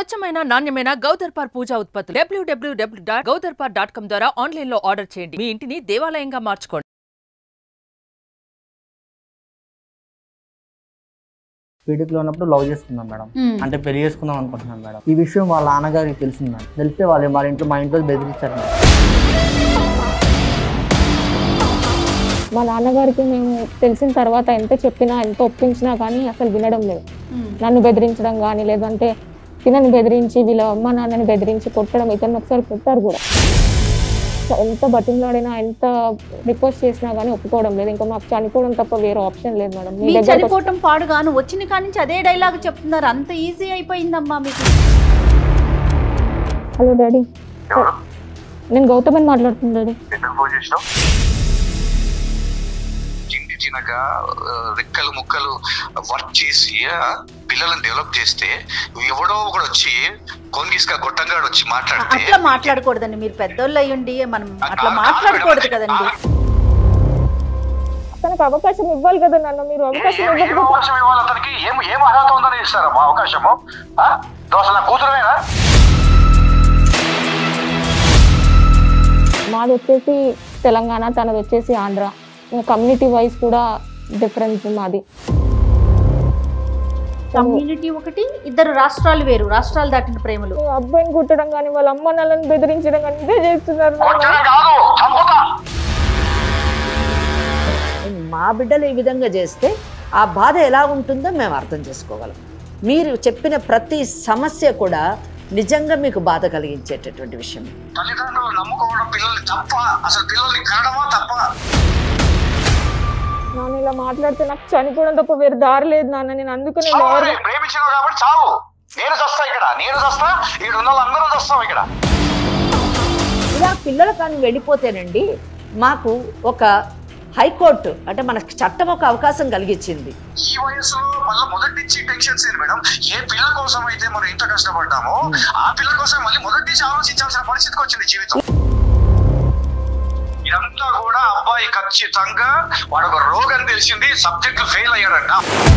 స్వచ్ఛమైన నాణ్యమైన గౌదర్పార్ పూజా ఉత్పత్తులు డబ్ల్యూడబ్ల్యూడబ్ల్యూ డాట్ గౌదర్పార్ డాట్ కామ్ ద్వారా ఆన్లైన్ లో ఆర్డర్ చేయండి మీ ఇంటిని దేవాలయంగా మార్చుకోండి పీడికలో ఉన్నప్పుడు లవ్ చేసుకున్నాం మేడం మ్మ్. అంటే పెళ్లి చేసుకుందాం అనుకుంటున్నాం మేడం ఈ విషయం వాళ్ళ నాన్నగారికి తెలిసింది మేడం తెలిస్తే వాళ్ళు వాళ్ళ ఇంట్లో మా ఇంట్లో బెదిరించారు మేడం మా నాన్నగారికి మేము తెలిసిన తర్వాత ఎంత చెప్పినా ఎంత ఒప్పించినా కానీ అసలు వినడం లేదు మ్మ్. నన్ను బెదిరించడం కానీ లేదంటే తినని బెదిరించి వీళ్ళ అమ్మ నాన్నని బెదిరించి కొట్టడం ఇతను ఒకసారి కొట్టారు కూడా సో ఎంత బతిమలాడినా ఎంత రిక్వెస్ట్ చేసినా కానీ ఒప్పుకోవడం లేదు ఇంకా మాకు చనిపోవడం తప్ప వేరే ఆప్షన్ లేదు మేడం మీ మీ దగ్గరకు వచ్చి- చనిపోవటం పాడుగాను వచ్చిన కాడి నుంచి అదే డైలాగ్ చెప్తున్నారు అంత ఈజీ అయిపోయిందమ్మా మీకు హలో డాడీ నేను గౌతమని మాట్లాడుతున్నాను డాడీ ఎందుకు ఫోన్ చేసినావు తిండి తినక ఆ, రెక్కలు ముక్కలు వర్క్ చేసి ఆ, పిల్లలను డెవలప్ చేస్తే ఎవడో ఒకడు వచ్చి కొనిగిస్క గొట్టంగాడు వచ్చి మాట్లాడితే అట్లా మాట్లాడకూడదండి మీరు పెద్దోళ్ళు అయ్యుండి మనం అట్లా మాట్లాడకూడదు కదండి తనకు అవకాశం ఇవ్వాలి కదా నాన్న మీరు అవకాశం ఏం- ఏం ఇవ్వకపోతే అవకాశం ఇవ్వాలి అతనికి ఏం ఏం అర్హత ఉందని ఇస్తారమ్మా అవకాశము ఆ? దోశ నా కూతురువేనా మాది వచ్చేసి తెలంగాణ తనది వచ్చేసి ఆంధ్ర ఇంకా కమ్యూనిటీ వైజ్ కూడా డిఫరెన్స్ మాది కమ్యూనిటీ ఒకటి ఇద్దరు రాష్ట్రాలు వేరు రాష్ట్రాలు దాటిన ప్రేమలు ఈ అబ్బాయిని కుట్టడం కానీ వాళ్ళ అమ్మ నాన్నని బెదిరించడం కానీ ఇదే చేస్తున్నారు నాన్న. కొట్టడం కాదు చంపుతా మా బిడ్డలు ఈ విధంగా చేస్తే ఆ బాధ ఎలా ఉంటుందో మేము అర్థం చేసుకోగలం మీరు చెప్పిన ప్రతి సమస్య కూడా నిజంగా మీకు బాధ కలిగించేటటువంటి విషయం తల్లిదండ్రులు నమ్ముకోవడం పిల్లల్ని తప్ప అసలు పిల్లల్ని కనడమా తప్ప నాన్న ఇలా మాట్లాడితే నాకు చనిపోవడం తప్ప వేరే దారి లేదు నాన్న నేను అందుకనే చావు lawyer- రే, ప్రేమించినావు కాబట్టి చావు నేను చస్తా ఇక్కడ నేను చస్తా ఇక్కడ ఉన్న వాళ్ళందరూ చస్తాం ఇక్కడ ఇలా పిల్లలు కానీ వెళ్ళిపోతేనండి మాకు ఒక హైకోర్టు అంటే మనకు చట్టం ఒక అవకాశం కలిగించింది ఈ వయసులో మళ్ళీ మొదటి నుంచి టెన్షన్స్ ఏంటి మేడం ఏ పిల్ల కోసం అయితే మనం ఎంత కష్టపడ్డామో ఆ పిల్ల కోసం మళ్ళీ మొదటి నుంచి ఆలోచించాల్సిన పరిస్థితికి వచ్చింది జీవితం ఇదంతా కూడా అబ్బాయి ఖచ్చితంగా వాడు ఒక రోగం తెలిసింది సబ్జెక్ట్ ఫెయిల్ అయ్యాడంట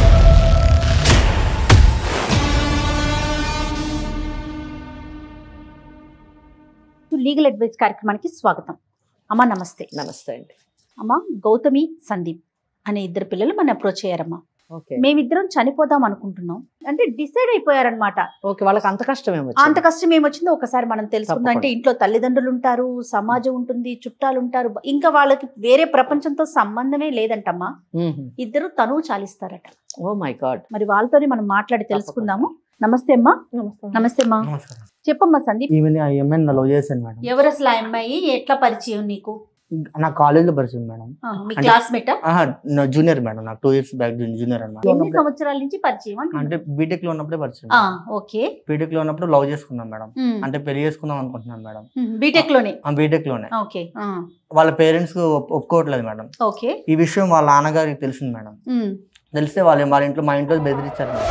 లీగల్ అడ్వైస్ కార్యక్రమానికి స్వాగతం అమ్మా నమస్తే నమస్తే అండి అమ్మా గౌతమి సందీప్ అనే ఇద్దరు పిల్లలు మన అప్రోచ్ అయ్యారమ్మా ఓకే మేమిద్దరం చనిపోదాం అనుకుంటున్నాం అంటే డిసైడ్ అయిపోయారనమాట ఓకే వాళ్ళకి అంత కష్టం ఏమో అంత కష్టం ఏమొచ్చిందో ఒకసారి మనం తెలుసుకుందాం అంటే ఇంట్లో తల్లిదండ్రులు ఉంటారు సమాజం ఉంటుంది చుట్టాలు ఉంటారు ఇంకా వాళ్ళకి వేరే ప్రపంచంతో సంబంధమే లేదంటమ్మా ఇద్దరు తనువు చాలిస్తారట ఓ మై గాడ్ మరి వాళ్ళతోనే మనం మాట్లాడి తెలుసుకుందాము నమస్తే అమ్మా నమస్తే నమస్తే అమ్మా నమస్కారం చెప్పమ్మా సందీప్ ఈమెని ఆ ఎంఎన్ లవ్ చేశాను మేడం ఎవరు అసలు ఆ అమ్మాయి ఎట్లా పరిచయం నీకు నా కాలేజీలో పరిచయం మేడం ఆ, మీ అంటే- క్లాస్మేటా ఆహా, నా జూనియర్ మేడం నాకు టూ ఇయర్స్ బ్యాక్ జూనియర్ ఎన్ని అన్నమాట సంవత్సరాల నుంచి పరిచయం అంటున్నా? అంటే బీటెక్ లో ఉన్నప్పుడే పరిచయం ఆ, ఓకే బీటెక్ లో ఉన్నప్పుడు లవ్ చేసుకున్నాం మేడం ఉమ్, అంటే పెళ్లి చేసుకుందాం అనుకుంటున్నాం మేడం ఉమ్, బీటెక్ లోనే ఆ బీటెక్ లోనే ఓకే ఆ, వాళ్ళ పేరెంట్స్ ఒప్పుకోవట్లేదు మేడం ఓకే ఈ విషయం వాళ్ళ నాన్నగారికి తెలిసింది మేడం ఉమ్, తెలిస్తే వాళ్ళు వాళ్ళ ఇంట్లో మా ఇంట్లో బెదిరించారు మేడం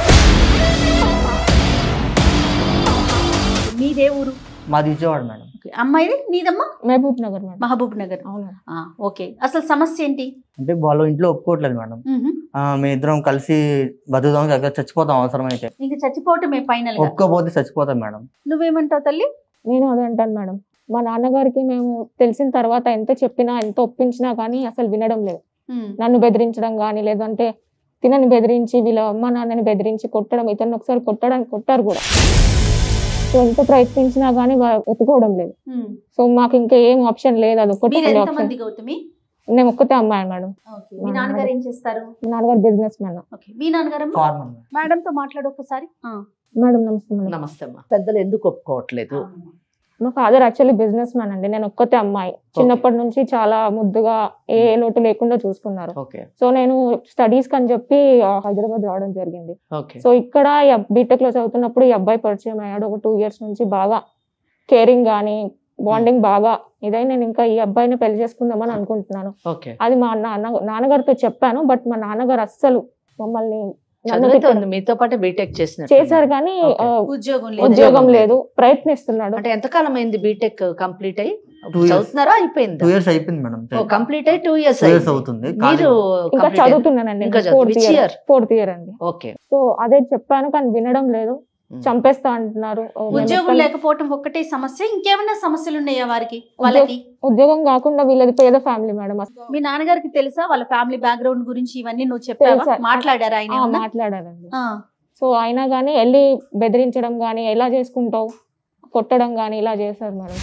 మీదే ఊరు మాది విజయవాడ మేడం ఓకే. అమ్మాయిది నీదమ్మా మహబూబ్ నగర్ మేడం మహబూబ్ నగర్ అవును ఆ, ఓకే అసలు సమస్య ఏంటి అంటే వాళ్ళ ఇంట్లో ఒప్పుకోవట్లేదు మేడం ఉహు. ఆ, మేము ఇద్దరం కలిసి బతుకుదాం అక్కడ చచ్చిపోతాం అవసరమైతే ఇంక చచ్చిపోవటమే ఫైనల్ గా ఒప్పుకోపోతే చచ్చిపోతాం మేడం నువ్వేమంటావు తల్లి నేను అదే అంటాను మేడం మా నాన్నగారికి మేము తెలిసిన తర్వాత ఎంత చెప్పినా ఎంత ఒప్పించినా కానీ అసలు వినడం లేదు ఉమ్, నన్ను బెదిరించడం కానీ లేదంటే తినని బెదిరించి వీళ్ళ అమ్మ నాన్నని బెదిరించి కొట్టడం ఇతను ఒకసారి కొట్టడానికి కొట్టారు కూడా సో ఎంత ప్రయత్నించినా కానీ వా- ఒప్పుకోవడం లేదు ఉమ్. సో మాకు ఇంకా ఏం ఆప్షన్ లేదు అది ఒక్కటే మీరు ఎంత ఆప్షన్ మంది గౌతమి నేను ఒక్కతే అమ్మాయి మేడం ఓకే. మీ నాన్నగారు ఏం చేస్తారు మా నాన్నగారు బిజినెస్ మ్యాన్ ఓకే మీ నాన్నగారు ఫార్మర్ మేడం మేడం తో మాట్లాడు ఒకసారి ఆ. మేడం నమస్తే మేడం నమస్తే అమ్మా పెద్దలు ఎందుకు ఒప్పుకోవట్లేదు మా ఫాదర్ యాక్చువల్లీ బిజినెస్ మ్యాన్ అండి నేను ఒక్కతే అమ్మాయి చిన్నప్పటి నుంచి చాలా ముద్దుగా ఏ లోటు లేకుండా చూసుకున్నారు ఓకే సో నేను స్టడీస్ కని చెప్పి ఆ, హైదరాబాద్ రావడం జరిగింది ఓకే సో ఇక్కడ బీటెక్ లో చదువుతున్నప్పుడు ఈ అబ్బాయి పరిచయం అయ్యాడు ఒక టూ ఇయర్స్ నుంచి బాగా కేరింగ్ కానీ బాండింగ్ బాగా ఇదై నేను ఇంకా ఈ అబ్బాయిని పెళ్లి చేసుకుందామని అనుకుంటున్నాను ఓకే అది మా నాన్న నాన్నగారితో చెప్పాను బట్ మా నాన్నగారు అస్సలు మమ్మల్ని నన్ను చదువుతుంది మీతో పాటు బీటెక్ చేసిన చేశారు కానీ Okay. ఆ, ఉద్యోగం లేదు ఉద్యోగం లేదు ప్రయత్నిస్తున్నాడు అంటే ఎంతకాలం అయింది బీటెక్ కంప్లీట్ అయ్యి Two years. చదువుతున్నారా టూ అయిపోయింది ఇయర్స్ అయిపోయింది మేడం కంప్లీట్ అయ్యి టూ ఇయర్స్ టూ ఇయర్స్ అవుతుంది మీరు కాలేజ్ ఇంకా complete అయ్యి- చదువుతున్నానండి ఇంకా చదువు- fourth which year year? Fourth year అండి ఓకే సో అదే చెప్పాను కానీ వినడం లేదు చంపేస్తా అంటున్నారు ఓ, మేము ఉద్యోగం ఎక్కడ- లేకపోవటం ఒక్కటే సమస్య ఇంకేమైనా సమస్యలు ఉన్నాయా వారికి వాళ్ళకి ఉద్యోగం కాకుండా వీళ్ళది పేద ఫ్యామిలీ మేడం అసలు మీ నాన్నగారికి తెలుసా వాళ్ళ ఫ్యామిలీ బ్యాక్గ్రౌండ్ గురించి ఇవన్నీ నువ్వు చెప్పావా తెలుసా. మాట్లాడారా ఆయన ఆ, ఏమన్నా? మాట్లాడారండి ఆ. సో అయినా కానీ వెళ్ళి బెదిరించడం కానీ ఎలా చేసుకుంటావు కొట్టడం కానీ ఇలా చేశారు మేడం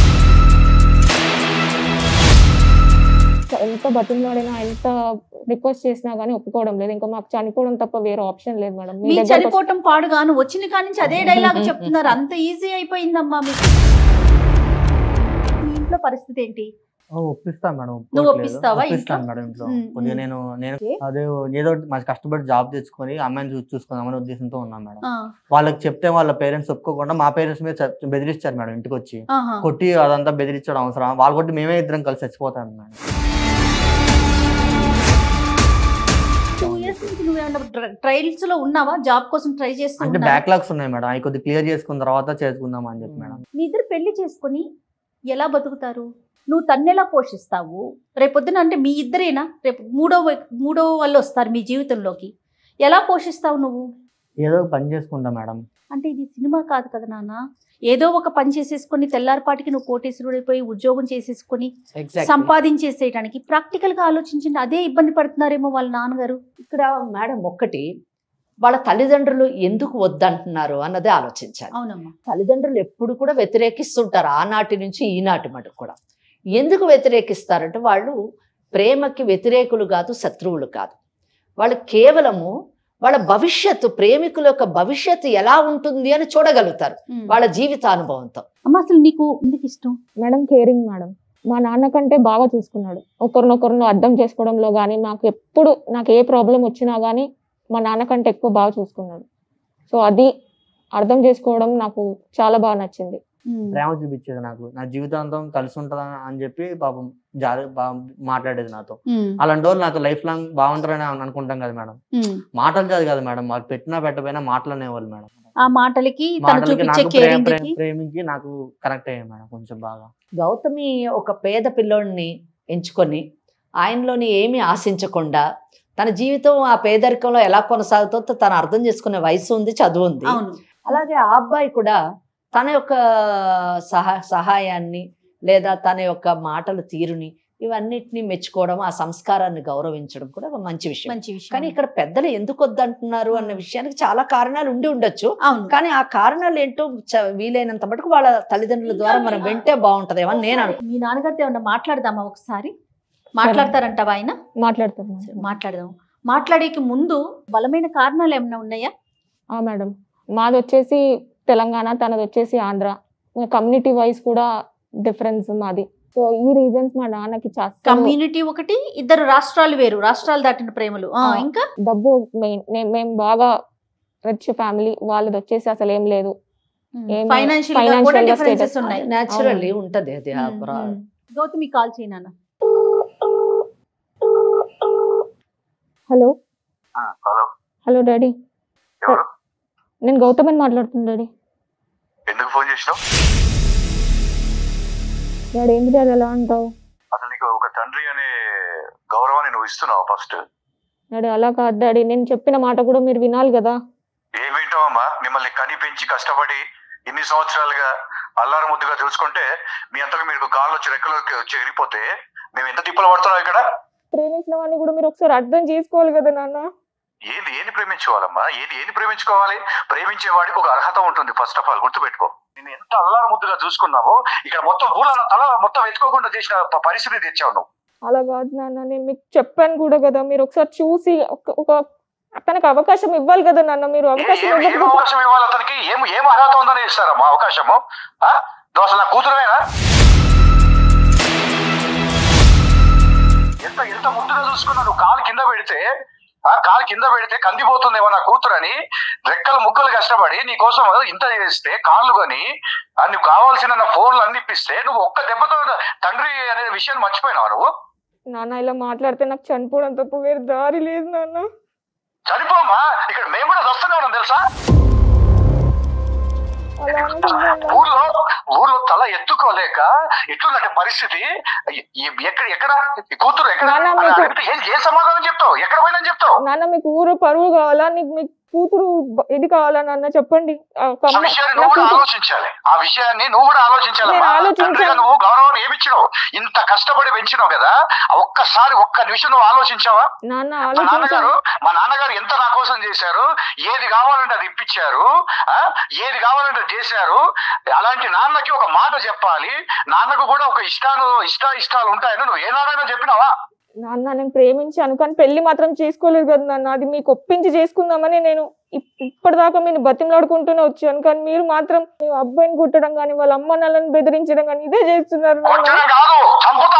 ఎంత బతిమలాడినా ఎంత రిక్వెస్ట్ చేసినా కానీ ఒప్పుకోవడం లేదు ఇంకా మాకు చనిపోవడం తప్ప వేరే ఆప్షన్ లేదు మేడం మీ మీ దగ్గరకు వచ్చి- చనిపోవటం పాడుగాను వచ్చిన కాడి నుంచి అదే డైలాగ్ చెప్తున్నారు అంత ఈజీ అయిపోయిందమ్మా మీకు మీ ఇంట్లో పరిస్థితి ఏంటి ఓ, ఒప్పిస్తాను మేడం నువ్వు ఒప్పుకోవట్లేదు. ఒప్పిస్తావా ఒప్పిస్తాను ఇంట్లో? మేడం ఇంట్లో ఉమ్, కొద్దిగా ఉమ్. నేను నేను ఓకే. అదే ఏదో ఒకటి మంచి కష్టపడి జాబ్ తెచ్చుకొని అమ్మాయిని చూసి చూసుకుందామనే ఉద్దేశంతో ఉన్నాను మేడం ఆ, వాళ్ళకి చెప్తే వాళ్ళ పేరెంట్స్ ఒప్పుకోకుండా మా పేరెంట్స్ మీద చెప్- బెదిరిస్తారు మేడం ఇంటికి వచ్చి ఆహా. కొట్టి అదంతా బెదిరించడం అవసరం వాళ్ళు కొట్టి మేమే ఇద్దరం కలిసి చచ్చిపోతాం మేడం టూ ఇయర్స్ నుంచి నువ్వేమన్నా ట్రయల్స్ లో ఉన్నావా జాబ్ కోసం ట్రై అంటే చేస్తున్నా బ్యాక్లాగ్స్ ఉన్నాయి మేడం అవి కొద్దిగా క్లియర్ చేసుకున్న తర్వాత చేసుకుందాం అని చెప్పి మేడం మీ ఇద్దరు పెళ్లి చేసుకుని ఎలా బతుకుతారు నువ్వు తన్నెలా పోషిస్తావు రేపొద్దున అంటే మీ ఇద్దరేనా రేపు మూడో వ్య- మూడో వాళ్ళు వస్తారు మీ జీవితంలోకి ఎలా పోషిస్తావు నువ్వు ఏదో ఒక పని చేసుకుంటా మేడం అంటే ఇది సినిమా కాదు కదా నాన్న ఏదో ఒక పని చేసేసుకొని తెల్లారిపాటికి నువ్వు కోటేశ్వరుడైపోయి ఉద్యోగం చేసేసుకొని సంపాదించేసేయడానికి ప్రాక్టికల్ గా ఆలోచించండి అదే ఇబ్బంది పడుతున్నారేమో వాళ్ళ నాన్నగారు ఇక్కడ మేడం ఒక్కటి వాళ్ళ తల్లిదండ్రులు ఎందుకు వద్దంటున్నారు అన్నదే ఆలోచించాలి అవునమ్మా తల్లిదండ్రులు ఎప్పుడు కూడా వ్యతిరేకిస్తుంటారు ఆనాటి నుంచి ఈనాటి మటుకు కూడా ఎందుకు వ్యతిరేకిస్తారంటే వాళ్ళు ప్రేమకి వ్యతిరేకులు కాదు శత్రువులు కాదు వాళ్ళు కేవలము వాళ్ళ భవిష్యత్తు ప్రేమికుల యొక్క భవిష్యత్తు ఎలా ఉంటుంది అని చూడగలుగుతారు వాళ్ళ జీవితానుభవంతో అమ్మ అసలు నీకు ఎందుకు ఇష్టం మేడం కేరింగ్ మేడం మా నాన్న కంటే బాగా చూసుకున్నాడు ఒకరినొకరిని అర్థం చేసుకోవడంలో కానీ నాకు ఎప్పుడు నాకు ఏ ప్రాబ్లం వచ్చినా కానీ మా నాన్న కంటే ఎక్కువ బాగా చూసుకున్నాడు సో అది అర్థం చేసుకోవడం నాకు చాలా బాగా నచ్చింది ప్రేమ చూపించేది నాకు నా జీవితాంతం కలిసి ఉంటుందా అని చెప్పి పాపం జాలి బాగా మాట్లాడేది నాతో అలాంటి వాళ్ళు నాతో లైఫ్ లాంగ్ బాగుంటారని అను- అనుకుంటాం కదా మేడం మాటలు కాదు కదా మేడం మాకు పెట్టినా పెట్టకపోయినా మాటలు అనేవాళ్ళు మేడం ఆ మాటలకి తను మాటలకి చూపించే నాకు ప్రేమ కేరింగ్ ప్రేమ- ప్రేమికి నాకు కనెక్ట్ అయ్యాయి మేడం కొంచెం బాగా గౌతమి ఒక పేద పిల్లోడిని ఎంచుకొని ఆయనలోని ఏమీ ఆశించకుండా తన జీవితం ఆ పేదరికంలో ఎలా కొనసాగుతుందో తను అర్థం చేసుకునే వయసు ఉంది చదువు ఉంది అవును అలాగే ఆ అబ్బాయి కూడా తన యొక్క సహా సహాయాన్ని లేదా తన యొక్క మాటల తీరుని ఇవన్నిటిని మెచ్చుకోవడం ఆ సంస్కారాన్ని గౌరవించడం కూడా ఒక మంచి విషయం మంచి విషయం కానీ ఇక్కడ పెద్దలు ఎందుకు వద్దంటున్నారు అన్న విషయానికి చాలా కారణాలు ఉండి ఉండొచ్చు అవును కానీ ఆ కారణాలు ఏంటో చ- వీలైనంత మటుకు వాళ్ళ తల్లిదండ్రుల ద్వారా మనం వింటే బాగుంటదేమో అని నేను అనుకుంటున్నాను మీ నాన్నగారితో ఏమన్నా మాట్లాడదామా ఒకసారి మాట్లాడతారంటావా ఆయన మాట్లాడుతాను సరే, మాట్లాడదాం మాట్లాడేకి ముందు బలమైన కారణాలు ఏమైనా ఉన్నాయా ఆ మేడం మాది వచ్చేసి తెలంగాణ తనది వచ్చేసి ఆంధ్ర కమ్యూనిటీ వైజ్ కూడా డిఫరెన్స్ మాది సో ఈ రీజన్స్ మా నాన్నకి చా- అస్సలు కమ్యూనిటీ ఒకటి ఇద్దరు రాష్ట్రాలు వేరు రాష్ట్రాలు దాటిన ప్రేమలు ఆ, ఆ. ఇంకా డబ్బు మెయిన్ మేము బాగా రిచ్ ఫ్యామిలీ వాళ్ళది వచ్చేసి అసలు ఏం లేదు ఏం- ఫైనాన్షియల్ గా financial కూడా గా డిఫరెన్సెస్ status. ఉన్నాయి న్యాచురల్లీ ఉంటది అది ఆ ఉమ్, ప్రా- ఉమ్. గౌతమి కాల్ చేయనా హలో హలో హలో డాడీ ఎవరు నేను గౌతమని మాట్లాడుతున్నా డాడీ ఎందుకు ఫోన్ చేసినావు డాడీ ఏంటి డాడీ ఎలా అంటావు అసలు నీకు ఒక తండ్రి అనే గౌరవాన్ని నువ్వు ఇస్తున్నావు ఫస్ట్ డాడీ అలా కాదు డాడీ నేను చెప్పిన మాట కూడా మీరు వినాలి కదా ఏం వింటావమ్మా మిమ్మల్ని కని పెంచి కష్టపడి ఇన్ని సంవత్సరాలుగా అల్లారు ముద్దుగా చూసుకుంటే మీ అంతగా మీకు కాళ్ళు వచ్చి రెక్కలు వచ్చి ఎగిరిపోతే మేము ఎంత తిప్పలు పడుతున్నాం ఇక్కడ ప్రేమించిన వాడిని కూడా మీరు ఒకసారి అర్థం చేసుకోవాలి కదా నాన్న ఏది ఏది ప్రేమించుకోవాలమ్మా ఏది ఏది ప్రేమించుకోవాలి ప్రేమించే వాడికి ఒక అర్హత ఉంటుంది ఫస్ట్ ఆఫ్ ఆల్ గుర్తుపెట్టుకో నేను ఎంత అల్లారు ముద్దుగా చూసుకున్నావో ఇక్కడ మొత్తం ఊళ్ళో తల మొత్తం ఎత్తుకోకుండా చేసిన ప- పరిస్థితి తెచ్చావు నువ్వు అలా కాదు నాన్న నేను మీకు చెప్పాను కూడా కదా మీరు ఒకసారి చూసి ఒక- ఒక తనకు అవకాశం ఇవ్వాలి కదా నాన్న మీరు ఏ- అవకాశం ఏం ఏం ఇవ్వకపోతే అవకాశం ఇవ్వాలి అతనికి ఏం ఏం అర్హత ఉందని ఇస్తారమ్మా అవకాశము ఆ? నువ్వు అసలు నా కూతురువేనా ఎంత ఎంత ముద్దుగా చూసుకున్నా నువ్వు కాలు కింద పెడితే ఆ కాలు కింద పెడితే కందిపోతుందేమో నా కూతురని రెక్కలు ముక్కలు కష్టపడి నీ కోసం ఇంత చేస్తే కాళ్ళు కొని ఆ నువ్వు కావాల్సిన నా ఫోన్లు అన్ని ఇప్పిస్తే నువ్వు ఒక్క దెబ్బతో తండ్రి అనే విషయాన్ని మర్చిపోయినావు నువ్వు నాన్న ఇలా మాట్లాడితే నాకు చనిపోవడం తప్ప వేరే దారి లేదు నాన్న చనిపోమ్మా ఇక్కడ మేము కూడా వస్తూనే ఉన్నాం తెలుసా అలా అనకు నాన్న. ఊర్లో ఊర్లో తల ఎత్తుకోలేక ఎట్లుందంటే పరిస్థితి ఎ- ఎ- ఎక్కడ ఎక్కడ ఈ కూతురు ఎక్కడ నాన్న, అని మీకు- అడిగితే ఏం ఏం సమాధానం చెప్తావు ఎక్కడ పోయినా చెప్తావు నాన్న మీకు ఊరు పరువు కావాలా నీకు మీకు కూతురు బ- ఇది కావాలని అన్న చెప్పండి ఆ, ఒక ఆ అమ్మ- విషయాన్ని నా నువ్వు కూడా కూతురు- ఆలోచించాలి ఆ విషయాన్ని నువ్వు కూడా ఆలోచించాలి నేను ఆలోచించాను. తండ్రిగా నువ్వు గౌరవం ఏమిచ్చినావు ఇంత కష్టపడి పెంచినావు కదా ఒక్కసారి ఒక్క నిమిషం నువ్వు ఆలోచించావా నాన్న మా ఆలోచించాను నాన్నగారు మా నాన్నగారు ఎంత నా కోసం చేశారు ఏది కావాలంటే అది ఇప్పించారు ఆ? ఏది కావాలంటే అది చేశారు అలాంటి నాన్నకి ఒక మాట చెప్పాలి నాన్నకు కూడా ఒక ఇష్టాలు ఇష్ట ఇష్టాలు ఉంటాయని నువ్వు ఏనాడైనా చెప్పినావా నాన్న నేను ప్రేమించాను కానీ పెళ్లి మాత్రం చేసుకోలేదు కదా నాన్న అది మీకు ఒప్పించి చేసుకుందామని నేను ఇప్- ఇప్పటిదాకా మీరు బతిమలాడుకుంటూనే వచ్చాను కానీ మీరు మాత్రం మీ అబ్బాయిని కుట్టడం కానీ వాళ్ళ అమ్మ నల్లని బెదిరించడం కానీ ఇదే చేస్తున్నారు నాన్న కొట్టడం కాదు చంపుతా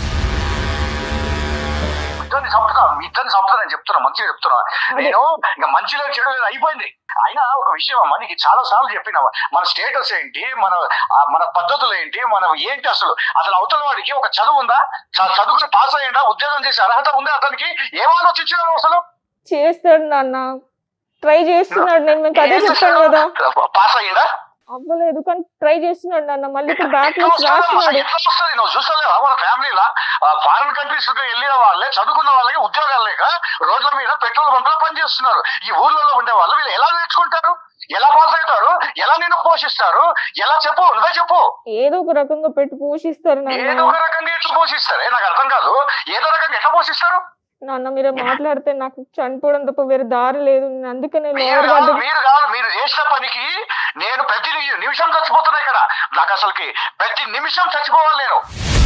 ఇద్దరిని చంపుతా మీ ఇద్దరిని చంపుతా నేను చెప్తున్నా మంచిగా చెప్తున్నా నేను ఇంకా మంచిలో చెడు లేదు అయిపోయింది అయినా ఒక విషయం అమ్మా నీకు చాలా సార్లు చెప్పినా మన స్టేటస్ ఏంటి మన ఆ, మన పద్ధతులు ఏంటి మనం ఏంటి అసలు అసలు అవతల వాడికి ఒక చదువు ఉందా చ- చదువుకుని పాస్ అయ్యిందా ఉద్యోగం చేసే అర్హత ఉందా అతనికి ఏం ఆలోచించినావు అసలు చేస్తాడు నాన్న ట్రై చేస్తున్నాడు నేను మీకు అదే ఏం చెప్పాను చేశాడు? కదా పాస్ అయ్యిందా అవ్వలేదు కానీ ట్రై చేస్తున్నాడు నాన్న మళ్ళీ ఇప్పుడు బ్యాక్ ఎట్లా లిస్ట్ వస్తుంది? రాస్తున్నాడు ఎట్లా వస్తుంది నువ్వు చూస్తలేవా మన ఫ్యామిలీలో ఫారిన్ కంట్రీస్ కి వెళ్ళిన వాళ్ళే చదువుకున్న వాళ్ళకి ఉద్యోగాలు లేక రోడ్ల మీద పెట్రోల్ బంకులో పనిచేస్తున్నారు ఈ ఊర్లలో ఉండే వాళ్ళు వీళ్ళు ఎలా నేర్చుకుంటారు ఎలా పాస్ అవుతారు ఎలా నిన్ను పోషిస్తారు ఎలా చెప్పు నువ్వే చెప్పు ఏదో ఒక రకంగా పెట్టి పోషిస్తారు ఏదో నాన్న ఒక రకంగా ఎట్లా పోషిస్తారు నాకు అర్థం కాదు ఏదో రకంగా ఎట్లా పోషిస్తారు నాన్న మీరు మాట్లాడితే నాకు చనిపోవడం తప్ప వేరే దారి లేదు నేను అందుకనే మీరు లాయర్ కాదు గారి మీరు కాదు మీరు చేసిన పనికి నేను ప్రతి ని- నిమిషం చచ్చిపోతున్నా ఇక్కడ నాకు అసలుకి ప్రతి నిమిషం చచ్చిపోవాలి నేను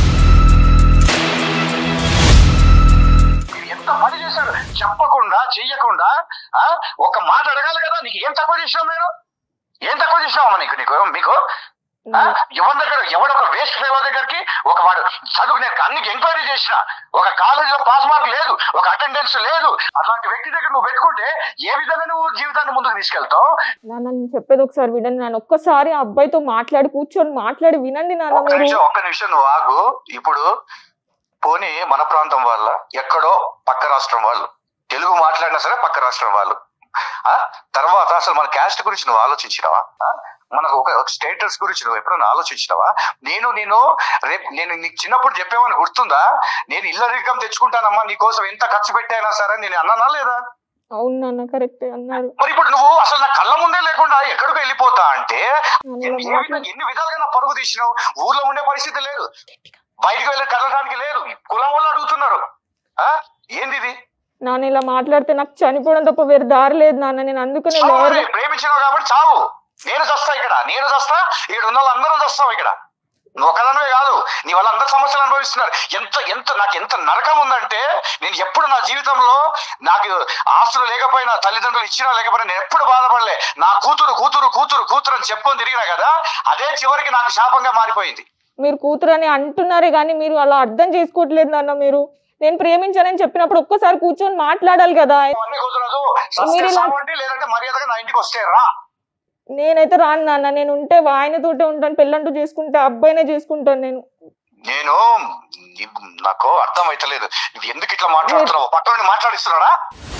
మీరు ఎంత పని చేశారు చెప్పకుండా చెయ్యకుండా ఆ, ఒక మాట అడగాలి కదా నీకు ఏం తక్కువ చేసినావు నేను ఏం తక్కువ చేసినావమ్మా నీకు నీకు మీకు ఆ? ఎవరి దగ్గర ఎవడొక వేస్ట్ ఫేవర్ దగ్గరికి ఒక వాడు చదువు నేను అన్ని ఎంక్వైరీ చేసిన ఒక కాలేజీలో పాస్ మార్క్ లేదు ఒక అటెండెన్స్ లేదు అట్లాంటి వ్యక్తి దగ్గర నువ్వు పెట్టుకుంటే ఏ విధంగా నువ్వు జీవితాన్ని ముందుకు తీసుకెళ్తావు నాన్న నేను చెప్పేది ఒకసారి వినండి నాన్న ఒక్కసారి ఆ అబ్బాయితో మాట్లాడి కూర్చొని మాట్లాడి వినండి నాన్న ఒక్క మీరు నిమిషం ఒక్క నిమిషం నువ్వు ఆగు ఇప్పుడు పోనీ మన ప్రాంతం వాళ్ళ ఎక్కడో పక్క రాష్ట్రం వాళ్ళు తెలుగు మాట్లాడినా సరే పక్క రాష్ట్రం వాళ్ళు ఆ తర్వాత అసలు మన క్యాస్ట్ గురించి నువ్వు ఆలోచించినావా ఆ? మనకు ఒక స్టేటస్ గురించి నువ్వు ఎప్పుడైనా ఆలోచించినావా నేను నేను రేపు నేను నీకు చిన్నప్పుడు చెప్పేమని గుర్తుందా నేను ఇళ్ళ రికం తెచ్చుకుంటానమ్మా నీ కోసం ఎంత ఖర్చు పెట్టైనా సరే నేను అన్నానా లేదా అవును నాన్న కరెక్ట్ అన్నారు మరి ఇప్పుడు నువ్వు అసలు నా కళ్ళ ముందే లేకుండా ఎక్కడికి వెళ్ళిపోతా అంటే నాన్న ఎన్ని ఇలా ఏ విధంగా- ఎన్ని విధాలుగా నా పరుగు తీసినావు ఊర్లో ఉండే పరిస్థితి లేదు బయటకు వెళ్ళి కదలడానికి లేదు కులం వాళ్ళు అడుగుతున్నారు ఆ ఏంది ఇది నాన్న ఇలా మాట్లాడితే నాకు చనిపోవడం తప్ప వేరే దారి లేదు నాన్న నేను అందుకనే చావు లాయర్ రే, ప్రేమించినావు కాబట్టి చావు నేను చస్తా ఇక్కడ నేను చస్తా ఇక్కడ ఉన్న వాళ్ళందరూ చస్తాం ఇక్కడ నువ్వు ఒకదానివే కాదు నీ వల్ల అందరు సమస్యలు అనుభవిస్తున్నారు ఎంత ఎంత నాకు ఎంత నరకం ఉందంటే నేను ఎప్పుడు నా జీవితంలో నాకు ఆస్తులు లేకపోయినా తల్లిదండ్రులు ఇచ్చినా లేకపోయినా నేను ఎప్పుడు బాధపడలే నా కూతురు కూతురు కూతురు కూతురు అని చెప్పుకొని తిరిగినా కదా అదే చివరికి నాకు శాపంగా మారిపోయింది మీరు కూతురు అని అంటున్నారే కానీ మీరు అలా అర్థం చేసుకోవట్లేదు నాన్న మీరు నేను ప్రేమించానని చెప్పినప్పుడు ఒక్కసారి కూర్చొని మాట్లాడాలి కదా అన్నీ కుదరదు సస్తే మీరు ఇలా- సావండి, లేదంటే మర్యాదగా నా ఇంటికి వస్తే రా నేనైతే రాను నాన్న నేను ఉంటే ఆయనతోటే ఉంటాను పెళ్ళంటూ చేసుకుంటే అబ్బాయినే చేసుకుంటాను నేను నేను నీకు- నాకు అర్థం అయితలేదు నువ్వు ఎందుకు ఇట్లా మాట్లాడుతున్నావు పక్కన మాట్లాడిస్తున్నాడా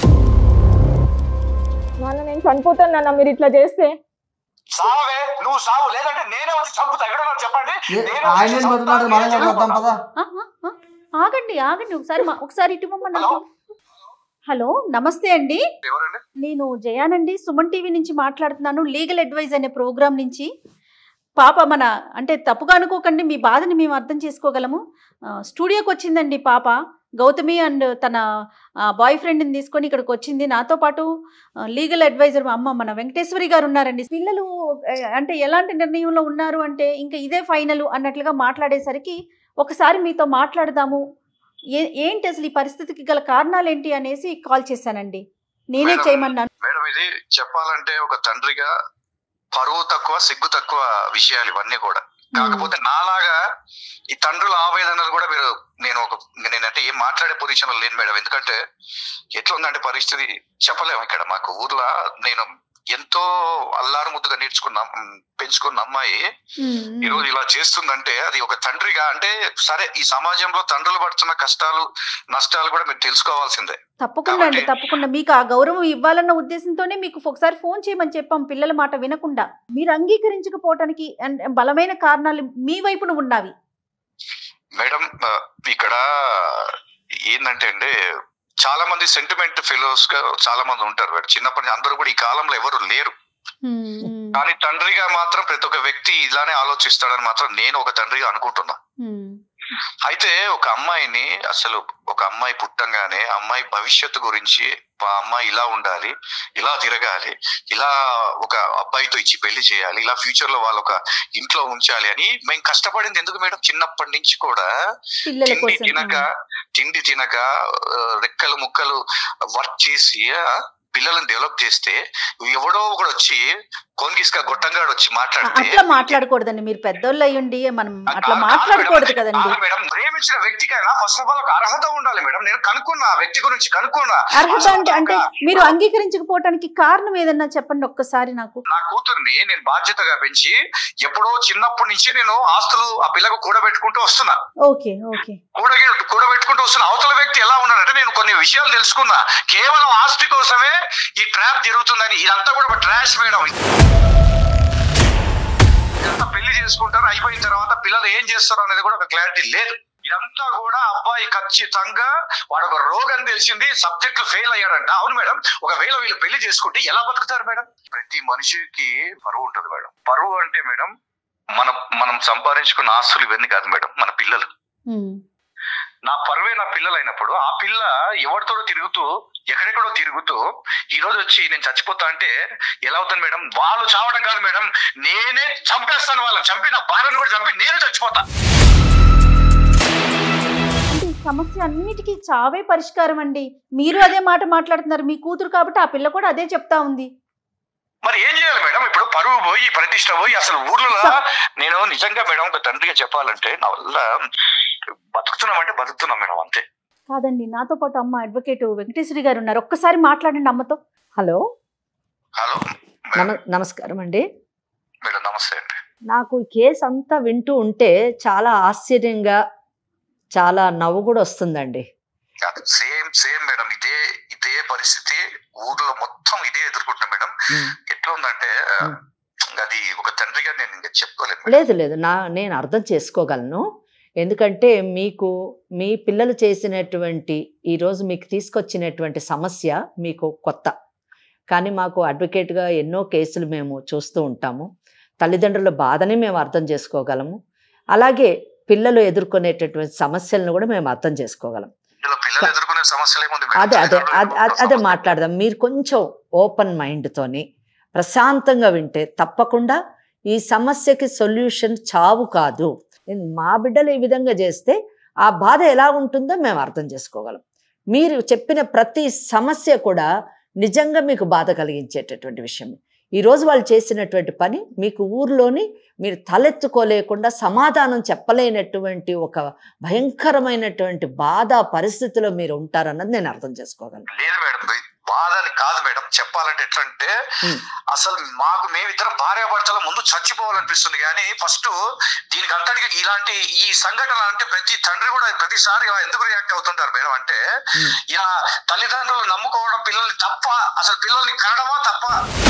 నాన్న నేను చనిపోతాను నాన్న మీరు ఇట్లా చేస్తే సావే నువ్వు సావు లేదంటే నేనే వచ్చి చంపుతా ఎక్కడ చెప్పండి ఏ- నేనే వచ్చి ఆయన ఏం చంపుతా, బతున్నాడు మనం నేనే చదువుతాం చంపుతా. పదా ఆ, ఆ, ఆ, ఆగండి ఆగండి ఒకసారి మా- ఒకసారి ఇటు ఇవ్వమ్మా నాకు. హలో నమస్తే అండి ఎవరండి నేను జయానండి సుమన్ టీవీ నుంచి మాట్లాడుతున్నాను లీగల్ అడ్వైజ్ అనే ప్రోగ్రామ్ నుంచి పాప మన అంటే తప్పుగా అనుకోకండి మీ బాధని మేము అర్థం చేసుకోగలము ఆ, స్టూడియోకి వచ్చిందండి పాప గౌతమి అండ్ తన బాయ్ ఫ్రెండ్ని తీసుకొని ఇక్కడికి వచ్చింది నాతో పాటు ఆ, లీగల్ అడ్వైజర్ మా అమ్మ మన వెంకటేశ్వరి గారు ఉన్నారండి పిల్లలు ఆ, అంటే ఎలాంటి నిర్ణయంలో ఉన్నారు అంటే ఇంకా ఇదే ఫైనల్ అన్నట్లుగా మాట్లాడేసరికి ఒకసారి మీతో మాట్లాడదాము ఏ ఏంటి అసలు ఈ పరిస్థితికి గల కారణాలు ఏంటి అనేసి కాల్ చేశానండి నేనే మేడం, చేయమన్నాను మేడం ఇది చెప్పాలంటే ఒక తండ్రిగా పరువు తక్కువ సిగ్గు తక్కువ విషయాలు ఇవన్నీ కూడా కాకపోతే నాలాగా ఈ తండ్రుల ఆవేదనలు కూడా మీరు నేను ఒక నేనంటే ఏం మాట్లాడే పొజిషన్ లేను మేడం ఎందుకంటే ఎట్లా ఉందంటే పరిస్థితి చెప్పలేము ఇక్కడ మాకు ఊర్లో నేను ఎంతో అల్లారు ముద్దుగా నేర్చుకున్న ఉమ్, పెంచుకున్న అమ్మాయి ఈ రోజు ఇలా చేస్తుందంటే అది ఒక తండ్రిగా అంటే సరే ఈ సమాజంలో తండ్రులు పడుతున్న కష్టాలు నష్టాలు కూడా మీరు తెలుసుకోవాల్సిందే తప్పకుండా అండి కాబట్టి- తప్పకుండా మీకు ఆ గౌరవం ఇవ్వాలన్న ఉద్దేశంతోనే మీకు ఒకసారి ఫోన్ చేయమని చెప్పాం పిల్లల మాట వినకుండా మీరు అంగీకరించకపోవటానికి అండ్ బలమైన కారణాలు మీ వైపున ఉన్నవి మేడం ఆ, ఇక్కడ ఏంటంటే అండి చాలా మంది సెంటిమెంట్ ఫెలోస్ గా చాలా మంది ఉంటారు మేడం చిన్నప్పటి నుంచి అందరూ కూడా ఈ కాలంలో ఎవరు లేరు ఉమ్, ఉమ్, కానీ తండ్రిగా మాత్రం ప్రతి ఒక్క వ్యక్తి ఇలానే ఆలోచిస్తాడని మాత్రం నేను ఒక తండ్రిగా అనుకుంటున్నా ఉమ్, అయితే ఒక అమ్మాయిని అసలు ఒక అమ్మాయి పుట్టంగానే అమ్మాయి భవిష్యత్తు గురించి ఆ అమ్మాయి ఇలా ఉండాలి ఇలా తిరగాలి ఇలా ఒక అబ్బాయితో ఇచ్చి పెళ్లి చేయాలి ఇలా ఫ్యూచర్ లో వాళ్ళు ఒక ఇంట్లో ఉంచాలి అని మేము కష్టపడింది ఎందుకు మేడం చిన్నప్పటి నుంచి కూడా పిల్లల తిండి కోసం తినక తిండి తినక ఆ, రెక్కలు ముక్కలు వర్క్ చేసి ఆ, పిల్లలను డెవలప్ చేస్తే ఎవడో ఒకడు వచ్చి కోన్గిస్కా గొట్టంగాడు వచ్చి ఆ, మాట్లాడితే అట్లా మాట్లాడకూడదండి మీరు పెద్దోళ్ళు అయ్యుండి మనం అట్లా కాదు మాట్లాడకూడదు మేడం, కదండి కాదు మేడం ప్రేమించిన వ్యక్తికైనా ఫస్ట్ ఆఫ్ ఆల్ ఒక అర్హత ఉండాలి మేడం నేను కనుక్కున్నా ఆ వ్యక్తి గురించి కనుక్కున్నా అర్హత అసలు అంటే అంటే ఒక- మీరు అంగీకరించకపోవటానికి కారణం ఏదన్నా చెప్పండి ఒక్కసారి నాకు నా కూతుర్ని నేను బాధ్యతగా పెంచి ఎప్పుడో చిన్నప్పటి నుంచి నేను ఆస్తులు ఆ పిల్లకు కూడబెట్టుకుంటూ వస్తున్నా ఓకే ఓకే కూడ కూడబెట్టుకుంటూ వస్తున్నా అవతల వ్యక్తి ఎలా ఉన్నాడంటే నేను కొన్ని విషయాలు తెలుసుకున్నా కేవలం ఆస్తి కోసమే ఈ ట్రాప్ జరుగుతుందని ఇదంతా కూడా ఒక ట్రాష్ మేడం ఇదంతా పెళ్లి చేసుకుంటారు అయిపోయిన తర్వాత పిల్లలు ఏం చేస్తారు అనేది కూడా ఒక క్లారిటీ లేదు ఇదంతా కూడా అబ్బాయి ఖచ్చితంగా వాడు ఒక రోగం తెలిసింది సబ్జెక్టులు ఫెయిల్ అయ్యాడంట అవును మేడం ఒకవేళ వీళ్ళు పెళ్లి చేసుకుంటే ఎలా బతుకుతారు మేడం ప్రతి మనిషికి పరువు ఉంటుంది మేడం పరువు అంటే మేడం మన మనం సంపాదించుకున్న ఆస్తులు ఇవన్నీ కాదు మేడం మన పిల్లలు ఉమ్, నా పరువే నా పిల్లలు అయినప్పుడు ఆ పిల్ల ఎవరితోడో తిరుగుతూ ఎక్కడెక్కడో తిరుగుతూ ఈ రోజు వచ్చి నేను చచ్చిపోతా అంటే ఎలా అవుతుంది మేడం వాళ్ళు చావడం కాదు మేడం నేనే చంపేస్తాను వాళ్ళని చంపి నా భార్యను కూడా చంపి నేను చచ్చిపోతా అంటే ఈ సమస్య అన్నిటికీ చావే పరిష్కారం అండి మీరు అదే మాట మాట్లాడుతున్నారు మీ కూతురు కాబట్టి ఆ పిల్ల కూడా అదే చెప్తా ఉంది మరి ఏం చేయాలి మేడం ఇప్పుడు పరువు పోయి ప్రతిష్ట పోయి అసలు ఊర్లో నేను నిజంగా మేడం ఒక తండ్రిగా చెప్పాలంటే నా వల్ల బతుకుతున్నామంటే బతుకుతున్నాం మేడం అంతే కాదండి నాతో పాటు అమ్మ అడ్వకేట్ వెంకటేశ్వరి గారు ఉన్నారు ఒక్కసారి మాట్లాడండి అమ్మతో హలో హలో నమ మేడం నమస్కారం అండి మేడం నమస్తే అండి నాకు ఈ కేసు అంతా వింటూ ఉంటే చాలా ఆశ్చర్యంగా చాలా నవ్వు కూడా వస్తుందండి సేమ్ సేమ్ మేడం ఇదే ఇదే పరిస్థితి ఊర్లో మొత్తం ఇదే ఎదుర్కొంటాం మేడం ఉమ్. ఎట్లా ఉందంటే ఆ, ఉమ్. అది ఒక తండ్రిగా నేను ఇంకా చెప్పుకోలేను మేడం. లేదు లేదు నా నేను అర్థం చేసుకోగలను ఎందుకంటే మీకు మీ పిల్లలు చేసినటువంటి ఈరోజు మీకు తీసుకొచ్చినటువంటి సమస్య మీకు కొత్త కానీ మాకు అడ్వకేట్గా ఎన్నో కేసులు మేము చూస్తూ ఉంటాము తల్లిదండ్రుల బాధని మేము అర్థం చేసుకోగలము అలాగే పిల్లలు ఎదుర్కొనేటటువంటి సమస్యలను కూడా మేము అర్థం చేసుకోగలం ఇందులో పిల్లలు ఎదుర్కొనే సమస్యలు ఏముంది మేడం? అదే అదే తల్లిదండ్రులు అదే- అదే- అదే సమస్యలు. మాట్లాడదాం మీరు కొంచెం ఓపెన్ మైండ్తోని ప్రశాంతంగా వింటే తప్పకుండా ఈ సమస్యకి సొల్యూషన్ చావు కాదు మా బిడ్డలు ఈ విధంగా చేస్తే ఆ బాధ ఎలా ఉంటుందో మేము అర్థం చేసుకోగలం మీరు చెప్పిన ప్రతి సమస్య కూడా నిజంగా మీకు బాధ కలిగించేటటువంటి విషయం ఈరోజు వాళ్ళు చేసినటువంటి పని మీకు ఊర్లోని మీరు తలెత్తుకోలేకుండా సమాధానం చెప్పలేనటువంటి ఒక భయంకరమైనటువంటి బాధ పరిస్థితిలో మీరు ఉంటారన్నది నేను అర్థం చేసుకోగలను లేదు మేడం ఇది బాధ అని కాదు మేడం చెప్పాలంటే ఎట్లంటే ఉమ్. అసలు మాకు మేమిద్దరం భార్యాభర్తల ముందు చచ్చిపోవాలనిపిస్తుంది కానీ ఫస్ట్ దీనికి అంతటికి ఇలాంటి ఈ సంఘటన అంటే ప్రతి తండ్రి కూడా ప్రతిసారి ఇలా ఎందుకు రియాక్ట్ అవుతుంటారు మేడం అంటే ఉమ్. ఇలా తల్లిదండ్రులు నమ్ముకోవడం పిల్లల్ని తప్ప అసలు పిల్లల్ని కనడమా తప్ప